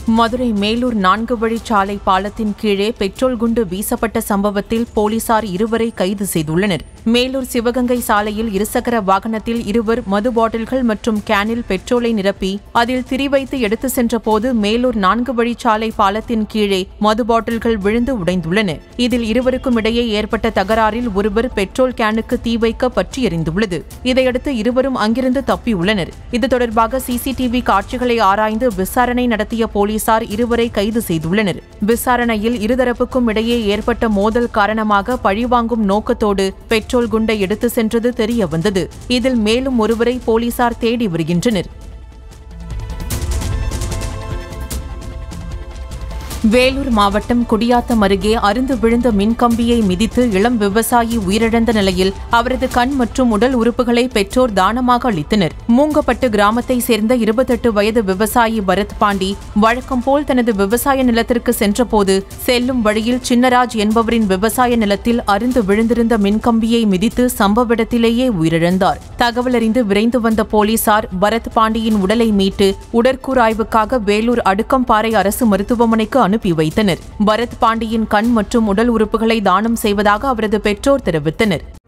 மதுரை மேலூர் நான்கு வழிச்சாலை பாலத்தின் கீழே பெட்ரோல் குண்டு வீசப்பட்ட சம்பவத்தில் போலீசார் இருவரை கைது செய்துள்ளனர் மேலூர் சிவகங்கை சாலையில் இருசக்கர வாகனத்தில் இருவர் மது பாட்டில்கள் மற்றும் கேனில் பெட்ரோலை நிரப்பி அதில் திரி வைத்து எடுத்து சென்றபோது மேலூர் நான்கு வழிச்சாலை பாலத்தின் கீழே மது பாட்டில்கள் விழுந்து உடைந்துள்ளன இதில் இருவருக்கும் இடையே ஏற்பட்ட தகராறில் ஒருவர் பெட்ரோல் கேனுக்கு தீ வைக்க பற்றி எறிந்துள்ளது இதையடுத்து இருவரும் அங்கிருந்து தப்பியுள்ளனர் இது தொடர்பாக சிசிடிவி காட்சிகளை ஆராய்ந்து விசாரணை நடத்திய போலீசார் இருவரை கைது செய்துள்ளனர் விசாரணையில் இருதரப்புக்கும் இடையே ஏற்பட்ட மோதல் காரணமாக பழிவாங்கும் நோக்கத்தோடு பெட்ரோல் குண்டை எடுத்து சென்றது தெரிய வந்தது இதில் மேலும் ஒருவரை போலீசார் தேடி வருகின்றனர் வேலூர் மாவட்டம் குடியாத்தம் அருகே அருந்து விழுந்த மின்கம்பியை மிதித்து இளம் விவசாயி உயிரிழந்த நிலையில் அவரது கண் மற்றும் உடல் உறுப்புகளை பெற்றோர் தானமாக அளித்தனர் மூங்கப்பட்டு கிராமத்தை சேர்ந்த இருபத்தெட்டு வயது விவசாயி பரத் பாண்டி வழக்கம் போல் தனது விவசாய நிலத்திற்கு சென்றபோது செல்லும் வழியில் சின்னராஜ் என்பவரின் விவசாய நிலத்தில் அருந்து விழுந்திருந்த மின்கம்பியை மிதித்து சம்பவ இடத்திலேயே உயிரிழந்தார் தகவல் அறிந்து விரைந்து வந்த போலீசார் பரத் பாண்டியின் உடலை மீட்டு உடற்கூறாய்வுக்காக வேலூர் அடுக்கம்பாறை அரசு மருத்துவமனைக்கு அனுப்பி வைத்தனர் பரத் பாண்டியின் கண் மற்றும் உடல் உறுப்புகளை தானம் செய்வதாக அவரது பெற்றோர் தெரிவித்தனர்